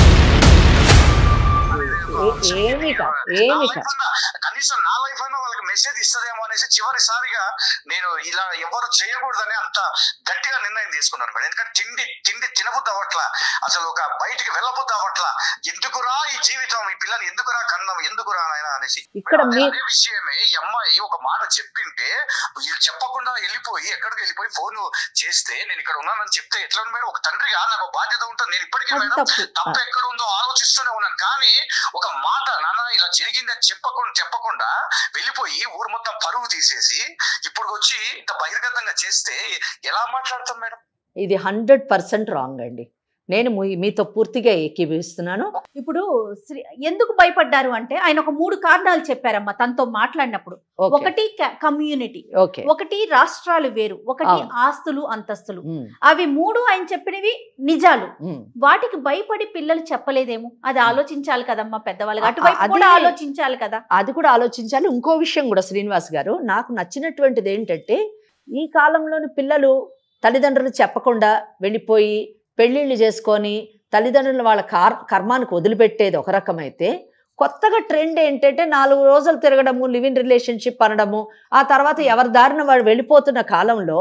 ఏ- ఏమీ కాదు నా ఏమీ life కాదు అన్నా, కనీసం నా లైఫ్ అయినా వాళ్ళకి మెసేజ్ ఇస్తుందేమో అనేసి చివరిసారిగా నేను ఇలా ఎవరు చేయకూడదని అంత గట్టిగా నిర్ణయం తీసుకున్నాను మేడం ఎందుకంటే తిండి తిండి తినబుద్ది అవ్వట్లా అసలు ఒక బయటికి వెళ్ళబుద్ది అవ్వట్లా ఎందుకురా ఈ జీవితం ఈ పిల్లని ఎందుకురా కన్నాం ఎందుకురా నాయన అనేసి ఇక్కడ అదే- మీ అదే విషయమే ఈ అమ్మాయి ఒక మాట చెప్పింటే వీళ్ళు చెప్పకుండా వెళ్ళిపోయి ఎక్కడికి వెళ్ళిపోయి ఫోన్ చేస్తే నేను ఇక్కడ ఉన్నానని చెప్తే ఎట్లా ఉంది మేడం ఒక తండ్రిగా నాకు బాధ్యత ఉంటుంది నేను ఇప్పటికీ అది మేడం తప్పు తప్పు ఎక్కడ ఉందో ఆలోచిస్తూనే ఉన్నాను కానీ ఒక మాట నాన్న ఇలా జరిగిందని చెప్పకుండా చెప్పకుండా వెళ్ళిపోయి ఊరు మొత్తం పరువు తీసేసి ఇప్పుడు వచ్చి ఇంత బహిర్గతంగా చేస్తే ఎలా మాట్లాడతాం మేడం ఇది హండ్రెడ్ పర్సెంట్ రాంగ్ అండి నేను మీ- మీతో పూర్తిగా ఏకీభవిస్తున్నాను ఇప్పుడు శ్రీ ఎందుకు భయపడ్డారు అంటే ఆయన ఒక మూడు కారణాలు చెప్పారమ్మా తనతో మాట్లాడినప్పుడు ఓకే ఒకటి కమ్యూనిటీ ఓకే ఒకటి రాష్ట్రాలు వేరు ఒకటి అవును. ఆస్తులు అంతస్తులు ఉమ్, అవి మూడు ఆయన చెప్పినవి నిజాలు ఉమ్. వాటికి భయపడి పిల్లలు చెప్పలేదేమో అది ఆలోచించాలి కదమ్మా పెద్దవాళ్ళకి ఆ- అటువైపు అది- కూడా ఆలోచించాలి కదా అది కూడా ఆలోచించాలి ఇంకో విషయం కూడా శ్రీనివాస్ గారు నాకు నచ్చినటువంటిది ఏంటంటే ఈ కాలంలోని పిల్లలు తల్లిదండ్రులు చెప్పకుండా వెళ్ళిపోయి పెళ్ళిళ్ళు చేసుకొని తల్లిదండ్రులు వాళ్ళ కార్ కర్మానికి వదిలిపెట్టేది ఒక రకమైతే కొత్తగా ట్రెండ్ ఏంటంటే నాలుగు రోజులు తిరగడము లివ్ ఇన్ రిలేషన్షిప్ అనడము ఆ తర్వాత ఎవరి దారిన వాడు వెళ్ళిపోతున్న కాలంలో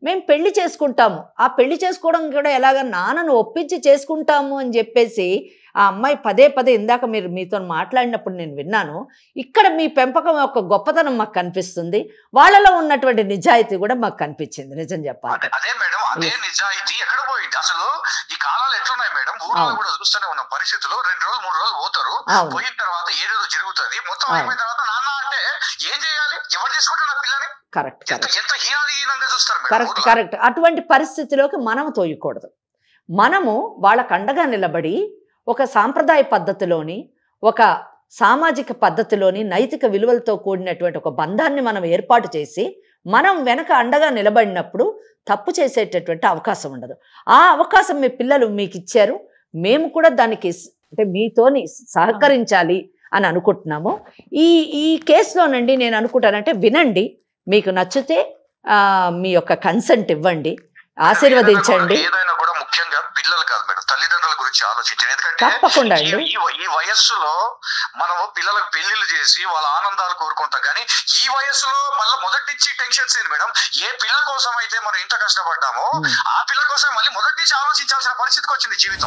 మేము పెళ్లి చేసుకుంటాము ఆ పెళ్లి చేసుకోవడం కూడా ఎలాగ నాన్నను ఒప్పించి చేసుకుంటాము అని చెప్పేసి ఆ అమ్మాయి పదే పదే ఇందాక మీరు మీతో మాట్లాడినప్పుడు నేను విన్నాను ఇక్కడ మీ పెంపకం యొక్క గొప్పతనం మాకు కనిపిస్తుంది వాళ్ళలో ఉన్నటువంటి నిజాయితీ కూడా మాకు కనిపించింది నిజం చెప్పాలి అదే అదే మేడం అదే నిజాయితీ ఎక్కడ పోయింది అసలు ఈ కాలాలు ఎట్లున్నాయి మేడం ఊర్లో అవును. కూడా చూస్తూనే ఉన్న పరిస్థితులు రెండు రోజులు మూడు రోజులు పోతారు అవును పోయిన తర్వాత ఏదేదో జరుగుతుంది మొత్తం అవును. అయిపోయిన తర్వాత నాన్న అంటే ఏం చేయాలి ఎవరు చేసుకుంటారు ఆ పిల్లని కరెక్ట్ ఎంత కరెక్ట్ ఎంత హీనాదీనంగా చూస్తారు మేడం కరెక్ట్ ఊర్లో. కరెక్ట్ అటువంటి పరిస్థితిలోకి మనం తోయకూడదు మనము వాళ్ళకు అండగా నిలబడి ఒక సాంప్రదాయ పద్ధతిలోని ఒక సామాజిక పద్ధతిలోని నైతిక విలువలతో కూడినటువంటి ఒక బంధాన్ని మనం ఏర్పాటు చేసి మనం వెనక అండగా నిలబడినప్పుడు తప్పు చేసేటటువంటి అవకాశం ఉండదు ఆ అవకాశం మీ పిల్లలు మీకు ఇచ్చారు మేము కూడా దానికి స్- అంటే మీతోని సహకరించాలి అని అనుకుంటున్నాము ఈ ఈ కేసులోనండి నేను అనుకుంటానంటే వినండి మీకు నచ్చితే ఆ, మీ యొక్క కన్సెంట్ ఇవ్వండి ఆశీర్వదించండి ఏదైనా కూడా ముఖ్యంగా పిల్లలు కాదు మేడం తల్లిదండ్రుల గురించి ఆలోచించండి ఎందుకంటే తప్పకుండా ఈ- అండి ఈ వ- ఈ వయస్సులో మనము పిల్లలకు పెళ్లిళ్ళు చేసి వాళ్ళ ఆనందాలు కోరుకుంటాం కానీ ఈ వయస్సులో మళ్ళీ మొదటి నుంచి టెన్షన్స్ ఏంది మేడం ఏ పిల్ల కోసం అయితే మనం ఇంత కష్టపడ్డామో Hmm. ఆ పిల్ల కోసం మళ్ళీ మొదటి నుంచి ఆలోచించాల్సిన పరిస్థితికి వచ్చింది జీవితం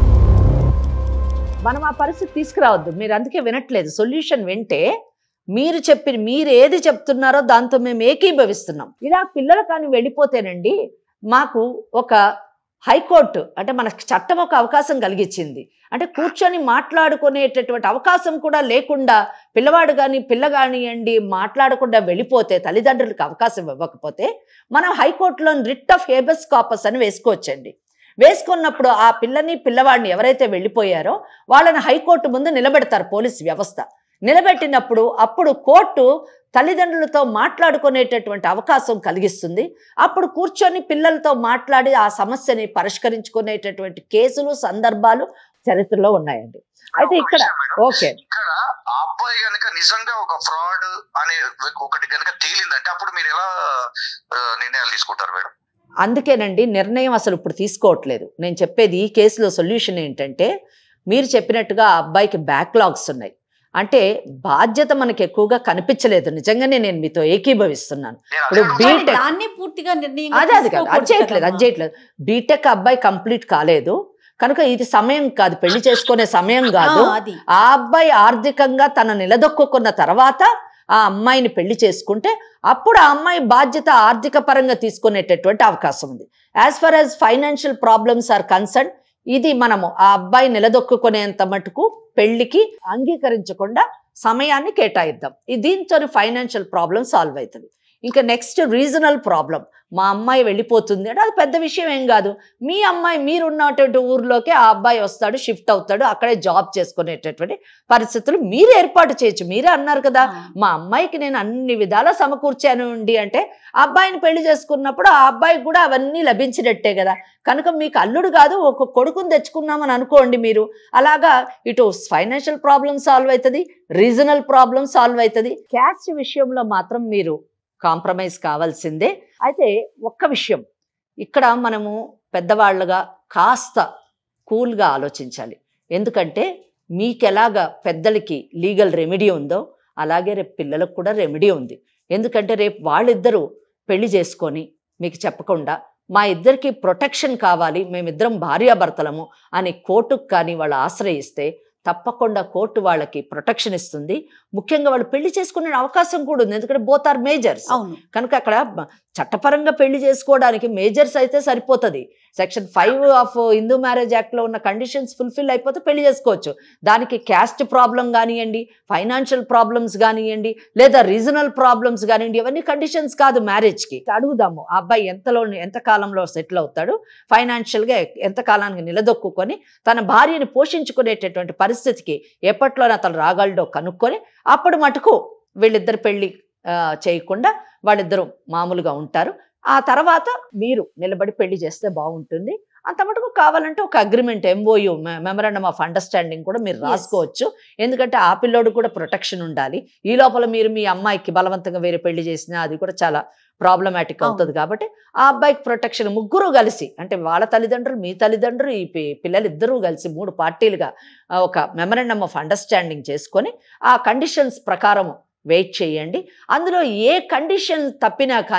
మనం ఆ పరిస్థితి తీసుకురావద్దు మీరు అందుకే వినట్లేదు సొల్యూషన్ వింటే మీరు చెప్పి మీరు ఏది చెప్తున్నారో దాంతో మేము ఏకీభవిస్తున్నాం ఇలా పిల్లలు కానీ వెళ్ళిపోతేనండి మాకు ఒక హైకోర్టు అంటే మనకు చట్టం ఒక అవకాశం కలిగించింది అంటే కూర్చొని మాట్లాడుకునేటటువంటి అవకాశం కూడా లేకుండా పిల్లవాడు కానీ పిల్ల కానివ్వండి మాట్లాడకుండా వెళ్ళిపోతే తల్లిదండ్రులకు అవకాశం ఇవ్వకపోతే మనం హైకోర్టులో రిట్ ఆఫ్ హేబస్ కాపస్ అని వేసుకోవచ్చండి వేసుకున్నప్పుడు ఆ పిల్లని పిల్లవాడిని ఎవరైతే వెళ్ళిపోయారో వాళ్ళని హైకోర్టు ముందు నిలబెడతారు పోలీస్ వ్యవస్థ నిలబెట్టినప్పుడు అప్పుడు కోర్టు తల్లిదండ్రులతో మాట్లాడుకునేటటువంటి అవకాశం కలిగిస్తుంది అప్పుడు కూర్చొని పిల్లలతో మాట్లాడి ఆ సమస్యని పరిష్కరించుకునేటటువంటి కేసులు సందర్భాలు చరిత్రలో ఉన్నాయండి అయితే ఒక ఇక్కడ విషయం మేడం, ఓకే ఇక్కడ ఆ అబ్బాయి గనక నిజంగా ఒక ఫ్రాడ్ అనే ఒకటి గనక తేలిందంటే అప్పుడు మీరు ఎలా ఆ, నిర్ణయాలు తీసుకుంటారు మేడం అందుకేనండి నిర్ణయం అసలు ఇప్పుడు తీసుకోవట్లేదు నేను చెప్పేది ఈ కేసులో సొల్యూషన్ ఏంటంటే మీరు చెప్పినట్టుగా ఆ అబ్బాయికి బ్యాక్లాగ్స్ ఉన్నాయి అంటే బాధ్యత మనకి ఎక్కువగా కనిపించలేదు నిజంగానే నేను మీతో ఏకీభవిస్తున్నాను నేను ఇప్పుడు అదే బీ- కానీ బీటెక్. దాన్ని పూర్తిగా నిర్ణయం అదే అది కాదు అది చేయట్లేదు అది చేయట్లేదు బీటెక్ అబ్బాయి కంప్లీట్ కాలేదు కనుక ఇది సమయం కాదు పెళ్లి చేసుకునే సమయం కాదు అది ఆ అబ్బాయి ఆర్థికంగా తన నిలదొక్కున్న తర్వాత ఆ అమ్మాయిని పెళ్లి చేసుకుంటే అప్పుడు ఆ అమ్మాయి బాధ్యత ఆర్థిక పరంగా తీసుకునేటటువంటి అవకాశం ఉంది as far as financial problems are concern ఇది మనము ఆ అబ్బాయి నిలదొక్కునేంత మటుకు పెళ్లికి అంగీకరించకుండా సమయాన్ని కేటాయిద్దాం ఈ దీంతో ఫైనాన్షియల్ ప్రాబ్లం సాల్వ్ అవుతుంది ఇంకా నెక్స్ట్ రీజనల్ ప్రాబ్లం మా అమ్మాయి వెళ్ళిపోతుంది అంటే అది పెద్ద విషయం ఏం కాదు మీ అమ్మాయి మీరు ఉన్నటువంటి ఊర్లోకే ఆ అబ్బాయి వస్తాడు షిఫ్ట్ అవుతాడు అక్కడే జాబ్ చేసుకునేటటువంటి పరిస్థితులు మీరు ఏర్పాటు చేయొచ్చు మీరే అన్నారు కదా మా అమ్మాయికి నేను అన్ని విధాలా సమకూర్చాను అండి అంటే ఆ అబ్బాయిని పెళ్లి చేసుకున్నప్పుడు ఆ అబ్బాయికి కూడా అవన్నీ లభించినట్టే కదా కనుక మీకు అల్లుడు కాదు ఒక కొడుకుని తెచ్చుకున్నామని అనుకోండి మీరు అలాగా ఇటు ఫైనాన్షియల్ ప్రాబ్లం సాల్వ్ అవుతుంది రీజనల్ ప్రాబ్లం సాల్వ్ అవుతుంది క్యాస్ట్ విషయంలో మాత్రం మీరు కాంప్రమైజ్ కావాల్సిందే అయితే ఒక్క విషయం ఇక్కడ మనము పెద్దవాళ్ళగా కాస్త కూల్గా ఆలోచించాలి ఎందుకంటే మీకు ఎలాగ పెద్దలకి లీగల్ రెమెడీ ఉందో అలాగే రేపు పిల్లలకు కూడా రెమెడీ ఉంది ఎందుకంటే రేపు వాళ్ళిద్దరూ పెళ్లి చేసుకొని మీకు చెప్పకుండా మా ఇద్దరికి ప్రొటెక్షన్ కావాలి మేమిద్దరం భార్యాభర్తలము అని కోర్టుకు కానీ వాళ్ళు ఆశ్రయిస్తే తప్పకుండా కోర్టు వాళ్ళకి ప్రొటెక్షన్ ఇస్తుంది ముఖ్యంగా వాళ్ళు పెళ్లి చేసుకునే అవకాశం కూడా ఉంది ఎందుకంటే బోత్ ఆర్ మేజర్స్ అవును కనుక అక్కడ బ- చట్టపరంగా పెళ్లి చేసుకోవడానికి మేజర్స్ అయితే సరిపోతుంది section five of Hindu marriage యాక్ట్లో ఉన్న కండిషన్స్ ఫుల్ఫిల్ అయిపోతే పెళ్లి చేసుకోవచ్చు దానికి క్యాస్ట్ ప్రాబ్లం కానివ్వండి ఫైనాన్షియల్ ప్రాబ్లమ్స్ కానివ్వండి లేదా రీజనల్ ప్రాబ్లమ్స్ కానివ్వండి ఇవన్నీ కండిషన్స్ కాదు మ్యారేజ్కి అడుగుదాము ఆ అబ్బాయి ఎంతలో ఎంత కాలంలో సెటిల్ అవుతాడు ఫైనాన్షియల్గా ఎంత కాలానికి నిలదొక్కుని తన భార్యని పోషించుకునేటటువంటి పరిస్థితికి ఎప్పట్లోనే అతను రాగలడో కనుక్కొని అప్పుడు మటుకు వీళ్ళిద్దరు పెళ్లి ఆ, చేయకుండా వాళ్ళిద్దరూ మామూలుగా ఉంటారు ఆ తర్వాత మీరు నిలబడి పెళ్లి చేస్తే బాగుంటుంది అంత మటుకు కావాలంటే ఒక agreement MOU memorandum of understanding కూడా మీరు Yes. రాసుకోవచ్చు ఎందుకంటే ఆ పిల్లోడు కూడా ప్రొటెక్షన్ ఉండాలి ఈ లోపల మీరు మీ అమ్మాయికి బలవంతంగా వేరే పెళ్లి చేసినా అది కూడా చాలా ప్రాబ్లమాటిక్ అవును. అవుతుంది కాబట్టి ఆ అబ్బాయికి ప్రొటెక్షన్ ముగ్గురు కలిసి అంటే వాళ్ళ తల్లిదండ్రులు మీ తల్లిదండ్రులు ఈ పి- పిల్లలిద్దరూ కలిసి మూడు పార్టీలుగా ఆ, ఒక మెమరాండమ్ ఆఫ్ అండర్స్టాండింగ్ చేసుకొని ఆ కండిషన్స్ ప్రకారం వెయిట్ చేయండి అందులో ఏ కండిషన్ తప్పినా కానీ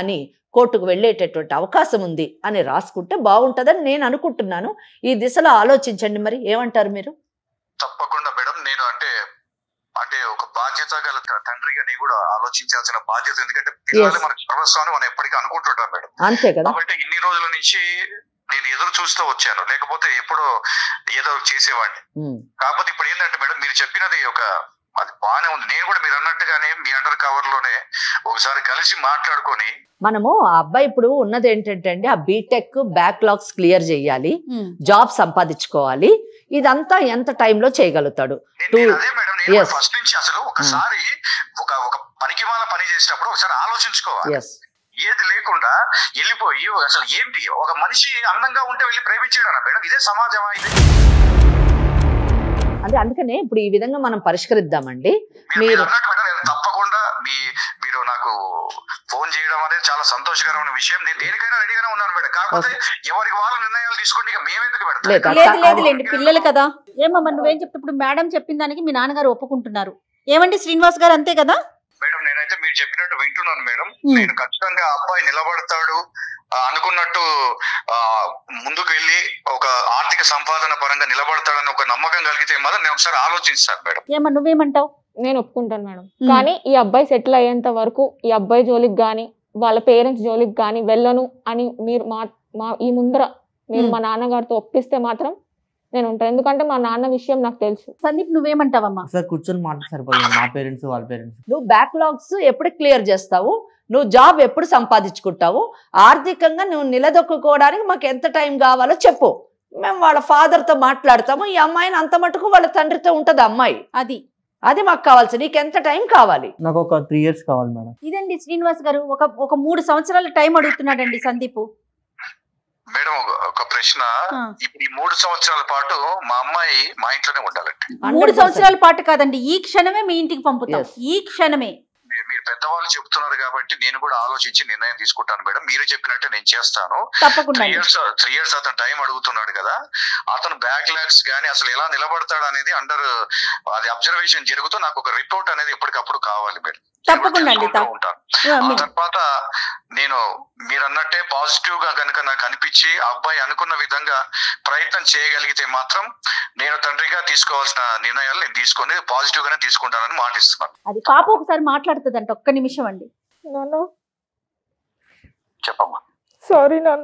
కోర్టుకు వెళ్ళేటటువంటి అవకాశం ఉంది అని రాసుకుంటే బాగుంటుందని నేను అనుకుంటున్నాను ఈ దిశలో ఆలోచించండి మరి ఏమంటారు మీరు తప్పకుండా మేడం నేను అంటే అంటే ఒక బాధ్యత గల త- తండ్రిగా నేను కూడా ఆలోచించాల్సిన బాధ్యత ఎందుకంటే పిల్లలే Yes. మనకు సర్వస్వాన్ని మనం ఎప్పటికీ అనుకుంటుంటాం మేడం అంతే కదా కాబట్టి ఇన్ని రోజుల నుంచి నేను ఎదురు చూస్తూ వచ్చాను లేకపోతే ఎప్పుడో ఏదో చేసేవాడిని ఉమ్, కాకపోతే ఇప్పుడు ఏంటంటే మేడం మీరు చెప్పినది ఒక అది బాగానే ఉంది నేను కూడా మీరు అన్నట్టుగానే మీ అండర్ కవర్ లోనే ఒకసారి కలిసి మాట్లాడుకొని మనము ఆ అబ్బాయి ఇప్పుడు ఉన్నది ఏంటంటే అండి ఆ బీటెక్ బ్యాక్లాగ్స్ క్లియర్ చేయాలి ఉమ్. జాబ్ సంపాదించుకోవాలి ఇదంతా ఎంత టైంలో చేయగలుగుతాడు నేను- Two- నేను అదే మేడం నేను Yes. ఫస్ట్ నుంచి అసలు ఒకసారి ఒక ఒక పనికి వాళ్ళ పని చేసేటప్పుడు ఒకసారి ఆలోచించుకోవాలి ఎస్ ఏది లేకుండా వెళ్ళిపోయి అసలు ఏంటి ఒక మనిషి అందంగా ఉంటే వెళ్ళి ప్రేమించాడనా మేడం ఇదే సమాజమా ఇది అదే అందుకనే ఇప్పుడు ఈ విధంగా మనం పరిష్కరిద్దామండి మీరు- మీరు మీరు అన్నట్టు మేడం నేను తప్పకుండా మీ మీరు నాకు ఫోన్ చేయడం అనేది చాలా సంతోషకరమైన విషయం నేను దేనికైనా రెడీగానే ఉన్నాను మేడం కాకపోతే ఎవరికి వాళ్ళు నిర్ణయాలు తీసుకోండి ఇక మేమెందుకు లేదు, పెడతాం లేదు అట్లా- లేదు లేండి పిల్లలు కదా ఏమమ్మా నువ్వేం చెప్తే ఇప్పుడు మేడం చెప్పిన దానికి మీ నాన్నగారు ఒప్పుకుంటున్నారు ఏమండి శ్రీనివాస్ గారు అంతే కదా మేడం నేనైతే మీరు చెప్పినట్టు వింటున్నాను మేడం ఉమ్. నేను ఖచ్చితంగా ఆ అబ్బాయి నిలబడతాడు ఆ, అనుకున్నట్టు ఆ, ముందుకు వెళ్ళి ఒక ఆర్థిక సంపాదన పరంగా నిలబడతాడని ఒక నమ్మకం కలిగితే మాత్రం నేను ఒకసారి ఆలోచిస్తాను మేడం ఏమా నువ్వేమంటావు నేను ఒప్పుకుంటాను మేడం మ్మ్. కానీ ఈ అబ్బాయి సెటిల్ అయ్యేంత వరకు ఈ అబ్బాయి జోలికి కానీ వాళ్ళ పేరెంట్స్ జోలికి కానీ వెళ్ళను అని మీరు మా మా ఈ ముందర మీరు మ్మ్. మా నాన్నగారితో ఒప్పిస్తే మాత్రం నేను ఉంటాను ఎందుకంటే మా నాన్న విషయం నాకు తెలుసు సందీప్ నువ్వేమంటావమ్మా ఒకసారి కూర్చొని మాట సరిపోతుంది మా పేరెంట్స్ వాళ్ళ పేరెంట్స్ నువ్వు బ్యాక్లాగ్స్ ఎప్పుడు క్లియర్ చేస్తావు నువ్వు జాబ్ ఎప్పుడు సంపాదించుకుంటావు ఆర్థికంగా నువ్వు నిలదొక్కుకోవడానికి మాకు ఎంత టైం కావాలో చెప్పు మేము వాళ్ళ ఫాదర్తో మాట్లాడతాము ఈ అమ్మాయిని అంత మటుకు వాళ్ళ తండ్రితో ఉంటుంది అమ్మాయి అది అది మాకు కావాల్సి నీకు ఎంత టైం కావాలి నాకు ఒక త్రీ ఇయర్స్ కావాలి మేడం ఇదండి శ్రీనివాస్ గారు ఒక ఒక మూడు సంవత్సరాల టైం అడుగుతున్నాడండి సందీప్ మేడం ఒక- ఒక ప్రశ్న ఆ. ఇప్పుడు ఈ మూడు సంవత్సరాల పాటు మా అమ్మాయి మా ఇంట్లోనే ఉండాలండి మూడు 100%. సంవత్సరాల పాటు కాదండి ఈ క్షణమే మీ ఇంటికి పంపుతాం Yes. ఈ క్షణమే మీ- మీరు పెద్దవాళ్ళు చెప్తున్నారు కాబట్టి నేను కూడా ఆలోచించి నిర్ణయం తీసుకుంటాను మేడం మీరు చెప్పినట్టే నేను చేస్తాను తప్పకుండా త్రీ అండి. ఇయర్స్ త్రీ ఇయర్స్ అతను టైం అడుగుతున్నాడు కదా అతను బ్యాక్ లాగ్స్ కానీ అసలు ఎలా నిలబడతాడు అనేది అండర్ అది అబ్జర్వేషన్ జరుగుతూ నాకు ఒక రిపోర్ట్ అనేది ఎప్పటికప్పుడు కావాలి మేడం తప్పకుండా అండి, తెలుసుకుంటూ తప్ప- ఉంటాను ఆ, ఆ మీ- తర్వాత నేను మీరు అన్నట్టే పాజిటివ్ గా కనుక నాకు అనిపించి ఆ అబ్బాయి అనుకున్న విధంగా ప్రయత్నం చేయగలిగితే మాత్రం నేను తండ్రిగా తీసుకోవాల్సిన నిర్ణయాలు నేను తీసుకొని పాజిటివ్ గానే తీసుకుంటానని మాటిస్తున్నాను అది పాప ఒకసారి మాట్లాడుతుందంట ఒక్క నిమిషం అండి నాన్న చెప్పమ్మా సారీ నాన్న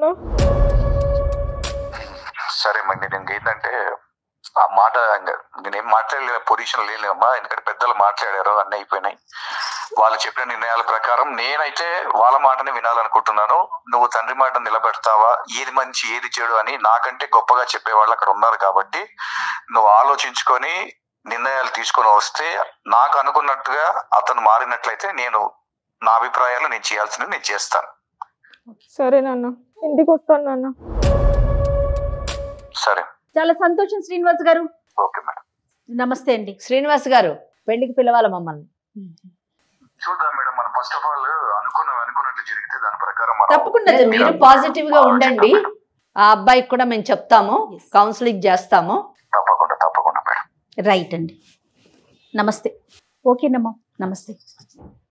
సరే మరి నేను ఇంకేంటంటే ఆ మాట ఇంక నేనేం మాట్లాడలే పొజిషన్ లేనమ్మా ఎందుకంటే పెద్దలు మాట్లాడారు అన్నీ అయిపోయినాయి వాళ్ళు చెప్పిన నిర్ణయాల ప్రకారం నేనైతే వాళ్ళ మాటనే వినాలనుకుంటున్నాను నువ్వు తండ్రి మాట నిలబెడతావా ఏది మంచి ఏది చెడు అని నాకంటే గొప్పగా చెప్పేవాళ్ళు అక్కడ ఉన్నారు కాబట్టి నువ్వు ఆలోచించుకొని నిర్ణయాలు తీసుకొని వస్తే నాకు అనుకున్నట్టుగా అతను మారినట్లయితే నేను నా అభిప్రాయాలు నేను చేయాల్సినవి నేను చేస్తాను సరే నాన్న ఇంటికి వస్తాను నాన్న సరే చాలా సంతోషం శ్రీనివాస్ గారు ఓకే మేడం నమస్తే అండి శ్రీనివాస్ గారు పెళ్లికి పిలవాలి మమ్మల్ని చూద్దాం మేడం మనం ఫస్ట్ ఆఫ్ ఆల్ అనుకున్న అనుకున్నట్లు జరిగితే దాని ప్రకారం మనం తప్పకుండా లేదు, మీరు జరుగుతుంది. పాజిటివ్ గా ఉండండి ఆ అబ్బాయికి కూడా మేము చెప్తాము Yes. కౌన్సిలింగ్ చేస్తాము తప్పకుండా తప్పకుండా మేడం రైట్ అండి నమస్తే ఓకేనమ్మా నమస్తే